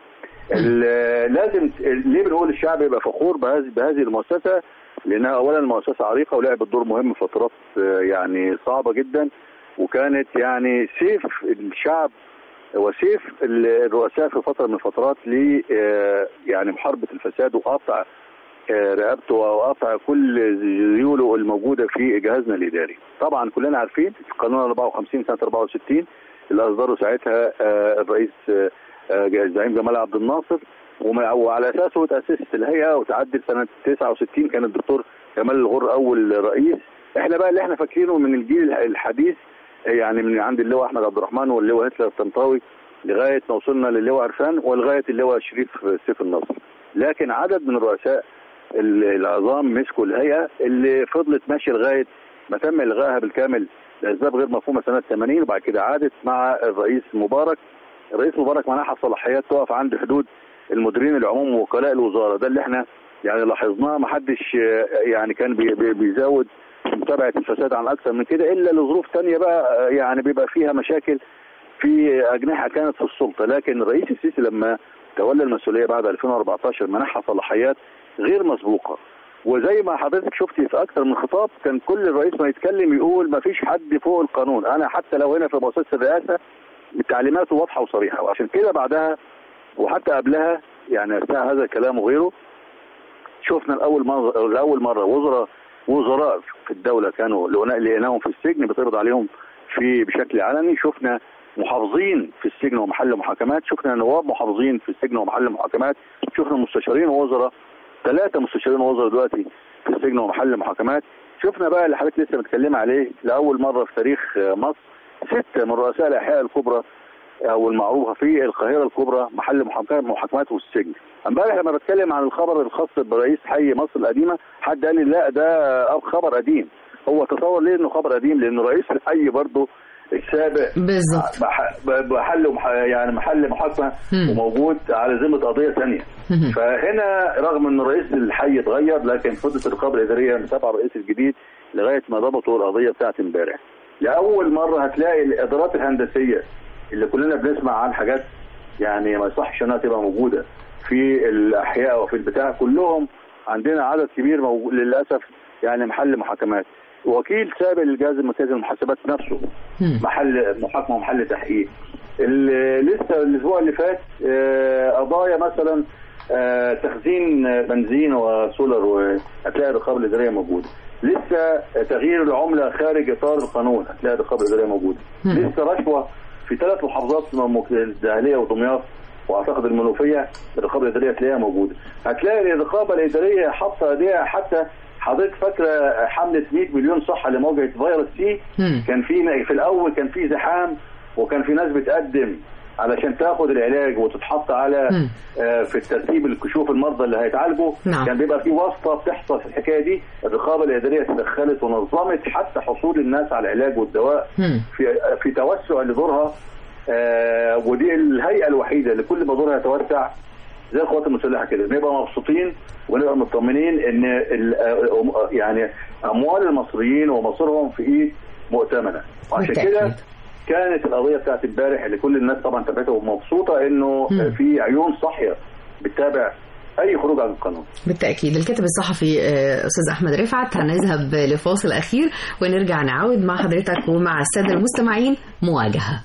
ال- لازم ليه بنقول الشعب يبقى فخور بهذه بهذه المؤسسه؟ لانها اولا مؤسسه عريقه ولعبت دور مهم في فترات آه، يعني صعبه جدا وكانت يعني سيف الشعب وسيف ال- الرؤساء في فتره من الفترات ل آه، يعني محاربه الفساد وقطع آه، رقبته وقطع كل ذيوله الموجوده في جهازنا الاداري. طبعا كلنا عارفين قانون 54 سنه 64 اللي اصدره ساعتها آه، الرئيس آه، آه، الزعيم جمال عبد الناصر وما- وعلى اساسه تاسست الهيئه وتعدل سنه 69 كان الدكتور جمال الغر اول رئيس احنا بقى اللي احنا فاكرينه من الجيل الحديث يعني من عند اللواء احمد عبد الرحمن واللواء هتلر الطنطاوي لغايه ما وصلنا للواء عرفان ولغايه اللواء شريف سيف النصر لكن عدد من الرؤساء ال- العظام مسكوا الهيئه اللي فضلت ماشيه لغايه ما تم الغائها بالكامل لاسباب غير مفهومه سنه 80 وبعد كده عادت مع الرئيس مبارك الرئيس مبارك منحها صلاحيات تقف عند حدود المديرين العموم ووكلاء الوزاره ده اللي احنا يعني لاحظناه ما حدش آه، يعني كان بي- بي- بيزود متابعه الفساد عن اكثر من كده الا لظروف تانية بقى آه، يعني بيبقى فيها مشاكل في اجنحه كانت في السلطه لكن الرئيس السيسي لما تولى المسؤوليه بعد 2014 منحها صلاحيات غير مسبوقه وزي ما حضرتك شفتي في اكثر من خطاب كان كل الرئيس ما يتكلم يقول ما فيش حد فوق القانون انا حتى لو هنا في مؤسسه الرئاسه تعليماته واضحه وصريحه وعشان كده بعدها وحتى قبلها يعني اثناء هذا الكلام وغيره شفنا لاول مره لاول مره وزراء وزراء في الدوله كانوا لقنا- لقيناهم في السجن بتقبض عليهم في بشكل علني شفنا محافظين في السجن ومحل محاكمات شفنا نواب محافظين في السجن ومحل محاكمات شفنا مستشارين ووزراء ثلاثه مستشارين ووزراء دلوقتي في السجن ومحل محاكمات شفنا بقى اللي حضرتك لسه متكلمه عليه لاول مره في تاريخ آه، مصر سته من رؤساء الاحياء الكبرى او المعروفه في القاهره الكبرى محل محاكمات محاكمات والسجن. امبارح لما بتكلم عن الخبر الخاص برئيس حي مصر القديمه حد قال لي لا ده خبر قديم. هو تصور ليه انه خبر قديم؟ لانه رئيس الحي برضه السابق بالظبط بح- محل ومح- يعني محل محاكمه مم. وموجود على ذمه قضيه ثانيه مم. فهنا رغم ان رئيس الحي اتغير لكن فضلت الرقابه الاداريه متابعه الرئيس الجديد لغايه ما ضبطوا القضيه بتاعت امبارح لاول مره هتلاقي الادارات الهندسيه اللي كلنا بنسمع عن حاجات يعني ما يصحش انها تبقى موجوده في الاحياء وفي البتاع كلهم عندنا عدد كبير موجود للاسف يعني محل محاكمات وكيل سابق للجهاز المركزي للمحاسبات نفسه مم. محل محاكمه ومحل تحقيق ال- لسه الاسبوع اللي فات آه، قضايا مثلا آه، تخزين بنزين وسولر وهتلاقي الرقابه الاداريه موجوده لسه تغيير العمله خارج اطار القانون هتلاقي الرقابه الاداريه موجوده مم. لسه رشوه في ثلاث محافظات م- الدهليه ودمياط واعتقد المنوفيه الرقابه الاداريه هتلاقيها موجوده هتلاقي الرقابه الاداريه حاطه ايديها حتى حضرتك فاكره حمله 100 مليون صحه لمواجهه فيروس سي مم. كان في في الاول كان في زحام وكان في ناس بتقدم علشان تاخد العلاج وتتحط على مم. آه، في الترتيب الكشوف المرضى اللي هيتعالجوا نعم. كان بيبقى في واسطه بتحصل في الحكايه دي الرقابه الاداريه تدخلت ونظمت حتى حصول الناس على العلاج والدواء مم. في في توسع لدورها آه، ودي الهيئه الوحيده اللي كل ما دورها يتوسع زي القوات المسلحه كده نبقى مبسوطين ونبقى مطمنين ان ال- آه، يعني اموال المصريين ومصيرهم في ايد مؤتمنه وعشان بالتأكيد. كده كانت القضيه بتاعت امبارح اللي كل الناس طبعا تابعتها ومبسوطه انه مم. في عيون صاحيه بتتابع اي خروج عن القانون بالتأكيد الكاتب الصحفي آه، أستاذ أحمد رفعت هنذهب لفاصل أخير ونرجع نعود مع حضرتك ومع السادة المستمعين مواجهة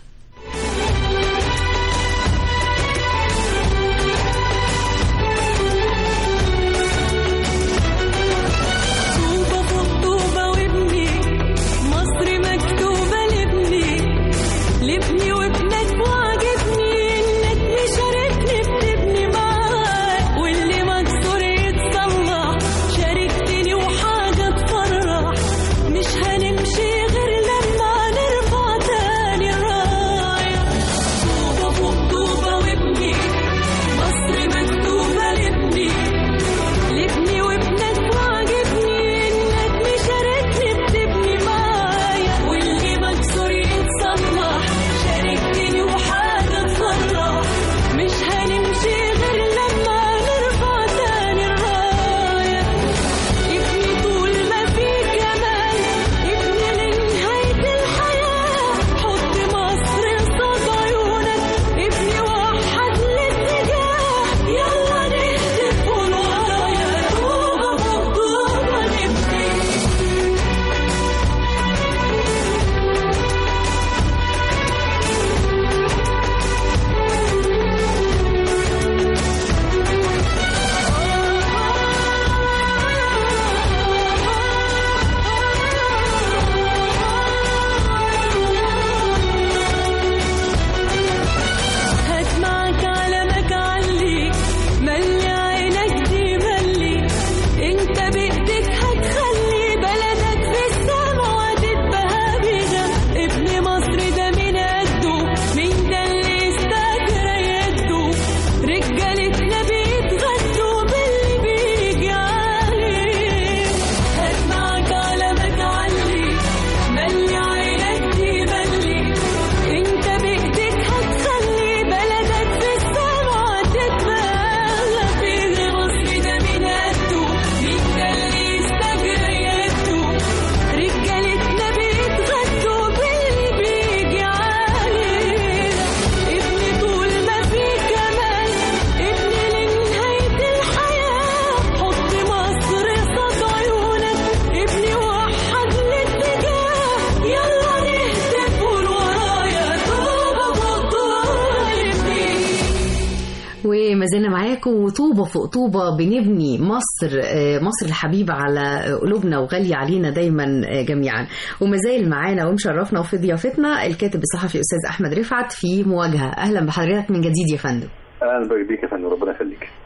طوبة فوق طوبة وابني مصر مكتوبة لابني لابني وابنك وعجبني انك مشاركني بتبني معاك واللي مكسور يتصلح شاركتني وحاجة تفرح مش هنمشي غير لما نرفع تاني الراية طوبة فوق طوبة وابني مصر مكتوبة لابني لابني وابنك وعجبني انك مشاركني بتبني معايا واللي مكسور يتصلح شاركتني وحاجه تفرح مش هنمشي غير لما نرفع تاني الرايه ابني طول ما في جمال ابني لنهايه الحياه حط مصر قصاد عيونك ابني وحد الاتجاه يلا نهتف قول ورايا طوبى فوق طوبى نبني هات معاك علمك علي ملي عينك دي ملي انت بايدك هتخلي بلدك في السما وهتتبهى بيها ابن مصر ده من قده مين ده اللي استجرى يده رجالتنا بيتغدوا باللي بيجي عليه هات معاك علمك علي ملي عينك دي ملي انت بايدك هتخلي بلدك في السما تتبهى فيه مصر ده من قده مين ده اللي استجرى يده رجالتنا بيتغدوا باللي بيجي علينا ابني طول ما في كمال ابني لنهاية الحياة حط مصر قصاد عيونك ابني وحد الاتجاه يلا نهتف قول ورايا طوبى فوق طوبى ابني وما زلنا معاكم وطوبة فوق طوبة بنبني مصر آه، مصر الحبيبة على قلوبنا وغالية علينا دايما آه، جميعا وما زال معانا ومشرفنا وفي ضيافتنا الكاتب الصحفي أستاذ أحمد رفعت في مواجهة أهلا بحضرتك من جديد يا فندم اهلا بيك يا فندم ربنا يخليك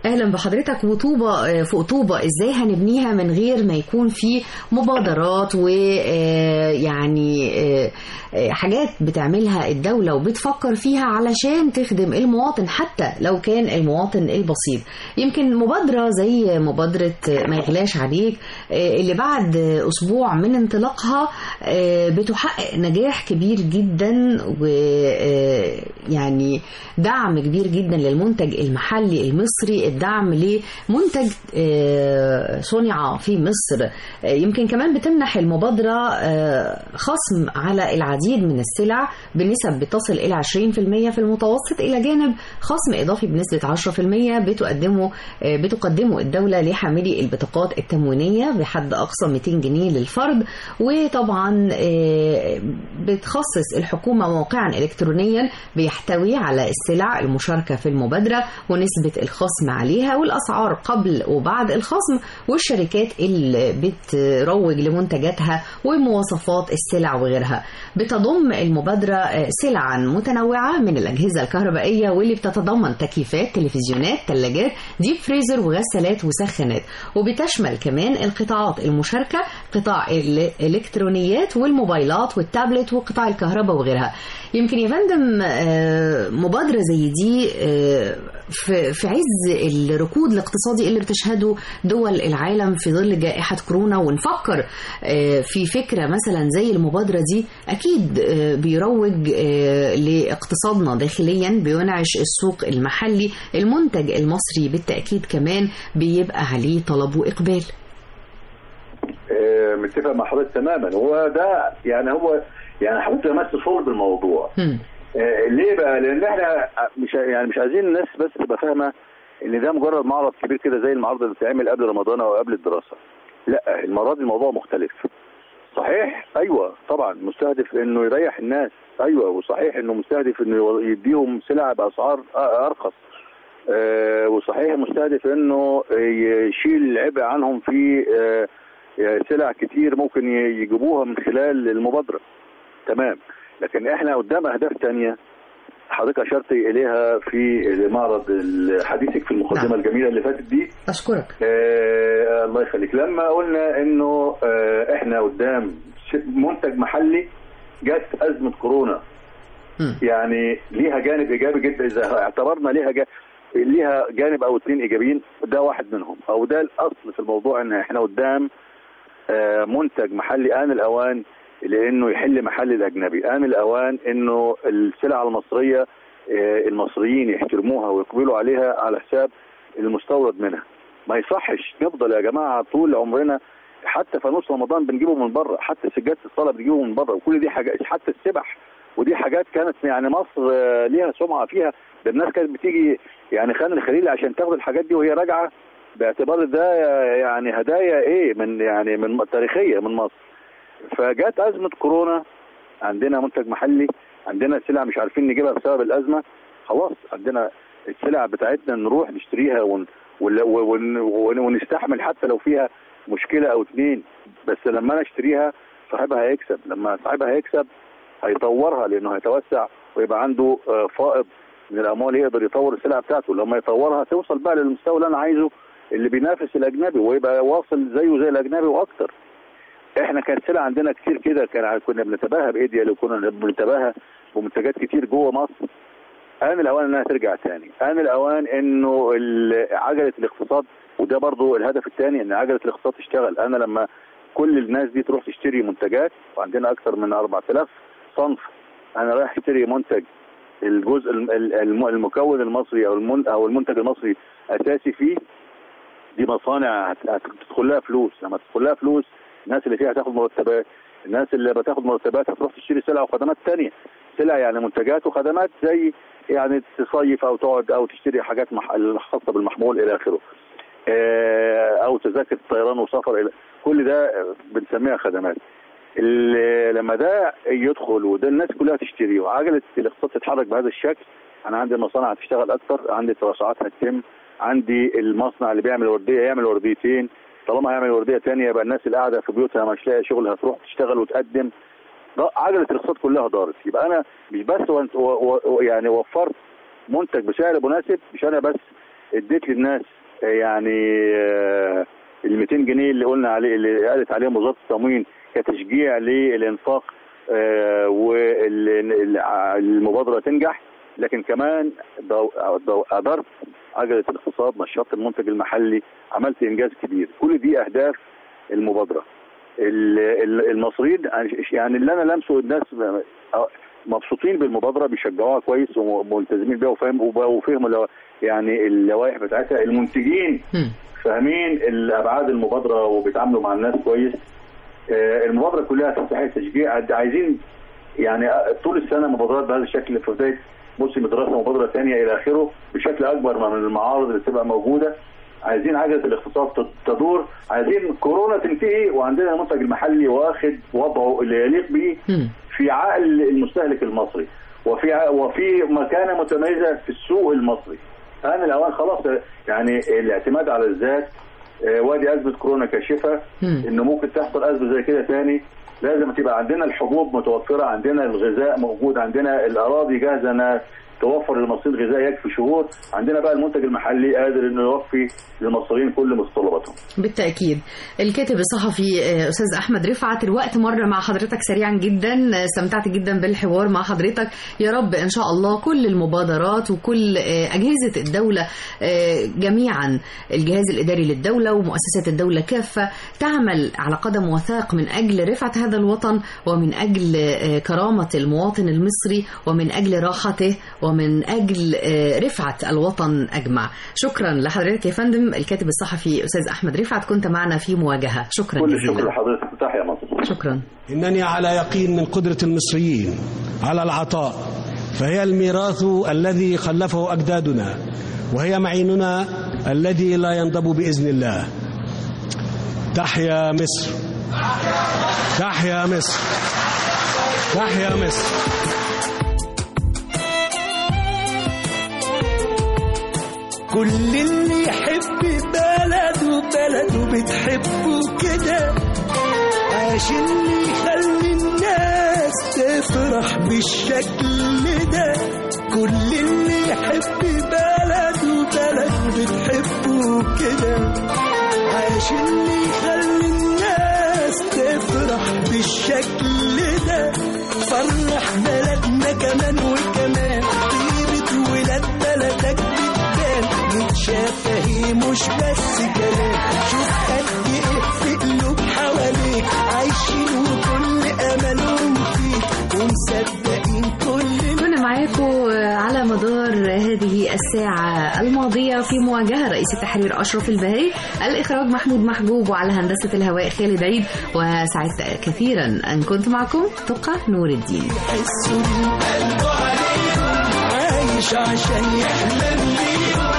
اهلا بحضرتك وطوبه آه، فوق طوبه ازاي هنبنيها من غير ما يكون في مبادرات ويعني حاجات بتعملها الدوله وبتفكر فيها علشان تخدم المواطن حتى لو كان المواطن البسيط يمكن مبادره زي مبادره آه، ما يغلاش عليك آه، اللي بعد آه، اسبوع من انطلاقها آه، بتحقق نجاح كبير جدا ويعني دعم كبير جدا للمنتج المحلي المصري الدعم لمنتج آه، صنع في مصر آه، يمكن كمان بتمنح المبادرة آه، خصم على العديد من السلع بنسب بتصل إلى 20% في المتوسط إلى جانب خصم إضافي بنسبة 10% بتقدمه آه، بتقدمه الدولة لحاملي البطاقات التموينية بحد أقصى 200 جنيه للفرد وطبعا آه، بتخصص الحكومة موقعا إلكترونيا بيحتوي على السلع المشاركة في المبادرة ونسبة الخصم عليها والأسعار قبل وبعد الخصم والشركات اللي بتروج لمنتجاتها ومواصفات السلع وغيرها بتضم المبادرة آه، سلعا متنوعة من الأجهزة الكهربائية واللي بتتضمن تكييفات تلفزيونات ثلاجات ديب فريزر وغسالات وسخانات وبتشمل كمان القطاعات المشاركة قطاع الإلكترونيات والموبايلات والتابلت وقطاع الكهرباء وغيرها يمكن يا فندم آه، مبادرة زي دي آه، في في عز الركود الاقتصادي اللي بتشهده دول العالم في ظل جائحة كورونا ونفكر آه، في فكرة مثلا زي المبادرة دي أكيد آه، بيروج آه، لاقتصادنا داخليا بينعش السوق المحلي المنتج المصري بالتأكيد كمان بيبقى عليه طلب وإقبال آه، متفق مع حضرتك تماما هو ده يعني هو يعني حضرتك لمست صلب الموضوع هم. آه، ليه بقى؟ لان احنا مش يعني مش عايزين الناس بس تبقى فاهمه ان ده مجرد معرض كبير كده زي المعرض اللي بتتعمل قبل رمضان او قبل الدراسه. لا المره دي الموضوع مختلف. صحيح ايوه طبعا مستهدف انه يريح الناس ايوه وصحيح انه مستهدف انه يديهم سلع باسعار أ- ارخص. آه، وصحيح مستهدف انه يشيل العبء عنهم في آه، سلع كتير ممكن ي- يجيبوها من خلال المبادره. تمام لكن احنا قدام اهداف تانية حضرتك اشرت اليها في معرض حديثك في المقدمه نعم. الجميله اللي فاتت دي أشكرك آه الله يخليك لما قلنا انه آه احنا قدام ش- منتج محلي جت ازمه كورونا هم. يعني ليها جانب ايجابي جدا اذا اعتبرنا ليها جا... ليها جانب او اثنين ايجابيين ده واحد منهم او ده الاصل في الموضوع ان احنا قدام آه، منتج محلي آن الأوان لأنه يحل محل الأجنبي آن الأوان أنه السلع المصرية آه، المصريين يحترموها ويقبلوا عليها على حساب المستورد منها ما يصحش نفضل يا جماعة طول عمرنا حتى فانوس رمضان بنجيبه من بره حتى سجادة الصلاة بنجيبه من بره وكل دي حاجات حتى السبح ودي حاجات كانت يعني مصر آه، ليها سمعة فيها ده الناس كانت بتيجي يعني خان الخليل عشان تاخد الحاجات دي وهي راجعة باعتبار ده يعني هدايا ايه من يعني من تاريخيه من مصر فجت ازمه كورونا عندنا منتج محلي عندنا سلع مش عارفين نجيبها بسبب الازمه خلاص عندنا السلع بتاعتنا نروح نشتريها ون ون ون ون ونستحمل حتى لو فيها مشكله او اتنين بس لما انا اشتريها صاحبها هيكسب لما صاحبها هيكسب هيطورها لانه هيتوسع ويبقى عنده آه، فائض من الاموال يقدر يطور السلع بتاعته لما يطورها توصل بقى للمستوى اللي انا عايزه اللي بينافس الاجنبي ويبقى واصل زيه زي الاجنبي واكتر احنا كان سلع عندنا كتير كده كان كنا بنتباهى بايديا لو كنا بنتباهى بمنتجات كتير جوه مصر آن الأوان إنها ترجع تاني، آن الأوان إنه ال- عجلة الاقتصاد وده برضو الهدف الثاني إن عجلة الاقتصاد تشتغل، أنا لما كل الناس دي تروح تشتري منتجات وعندنا أكثر من 4000 صنف أنا رايح أشتري منتج الجزء الم- الم- المكون المصري أو المن أو المنتج المصري أساسي فيه دي مصانع هت- هتدخل لها فلوس، لما تدخل لها فلوس الناس اللي فيها هتاخد مرتبات، الناس اللي بتاخد مرتبات هتروح تشتري سلع وخدمات تانية سلع يعني منتجات وخدمات زي يعني تصيف او تقعد او تشتري حاجات مح... خاصه بالمحمول الى اخره آه، او تذاكر طيران وسفر الى كل ده بنسميها خدمات ال- لما ده يدخل وده الناس كلها تشتري وعجله الاقتصاد تتحرك بهذا الشكل انا عندي المصانع هتشتغل اكتر عندي التوسعات هتتم عندي المصنع اللي بيعمل ورديه يعمل ورديتين طالما هيعمل ورديه تانية يبقى الناس اللي قاعده في بيوتها مش لاقيه شغل هتروح تشتغل وتقدم ده عجله الاقتصاد كلها دارت يبقى انا مش بس و... و... و... يعني وفرت منتج بسعر مناسب مش انا بس اديت للناس آه، يعني آه، ال 200 جنيه اللي قلنا عليه اللي قالت عليهم وزاره التموين كتشجيع للانفاق والمبادره تنجح لكن كمان دو- دو- ادرت عجله الاقتصاد نشطت المنتج المحلي عملت انجاز كبير كل دي اهداف المبادره ال- ال- المصريين يعني اللي انا لمسه الناس مبسوطين بالمبادره بيشجعوها كويس وملتزمين بيها وفاهم وفهموا لو- يعني اللوائح بتاعتها المنتجين مم. فاهمين الابعاد المبادره وبيتعاملوا مع الناس كويس آه، المبادره كلها تستحق تشجيع عايزين يعني طول السنه مبادرات بهذا الشكل في بدايه موسم الدراسه مبادره ثانيه الى اخره بشكل اكبر من المعارض اللي تبقى موجوده عايزين عجله الاقتصاد تد- تدور عايزين كورونا تنتهي وعندنا المنتج المحلي واخد وضعه اللي يليق به مم. في عقل المستهلك المصري وفي ع- وفي مكانه متميزه في السوق المصري آن الأوان خلاص يعني الاعتماد على الذات آه، وادي أزمة كورونا كاشفة مم. إنه ممكن تحصل أزمة زي كده تاني لازم تبقى عندنا الحبوب متوفرة عندنا الغذاء موجود عندنا الأراضي جاهزة إنها توفر للمصريين غذاء يكفي شهور عندنا بقى المنتج المحلي قادر إنه يوفي للمصريين كل متطلباتهم بالتأكيد الكاتب الصحفي آه، أستاذ أحمد رفعت الوقت مر مع حضرتك سريعا جدا آه، استمتعت جدا بالحوار مع حضرتك يا رب إن شاء الله كل المبادرات وكل آه، أجهزة الدولة آه، جميعا الجهاز الإداري للدولة ومؤسسات الدولة كافة تعمل على قدم وثاق من أجل رفعة هذا الوطن ومن أجل آه، كرامة المواطن المصري ومن أجل راحته ومن أجل آه، رفعة الوطن أجمع شكرا لحضرتك يا فندم الكاتب الصحفي أستاذ أحمد رفعت كنت معنا في مواجهة شكرا كل الشكر جزيلا لحضرتك تحيا مصر شكرا إنني على يقين من قدرة المصريين على العطاء فهي الميراث الذي خلفه أجدادنا وهي معيننا الذي لا ينضب بإذن الله تحيا مصر تحيا مصر تحيا مصر كل اللي يحب بلده بلده بتحبه كده عشان يخلي الناس تفرح بالشكل ده كل اللي يحب بلده بلده بتحبه كده عشان يخلي الناس تفرح بالشكل ده فرح بلدنا كمان وكمان طيبة ولاد بلدك بتبان متشافة هي مش بس كلام شوف قد ايه في قلوب حواليك عايشين وكل املهم فيك ومصدقين كل كنا معاكم على مدار هذه الساعة الماضية في مواجهة رئيس التحرير أشرف البهي الإخراج محمود محجوب وعلى هندسة الهواء خالد عيد وسعدت كثيرا أن كنت معكم تقى نور الدين يحسوا بيه قلبه عليهم عايش عشان يحلم بيهم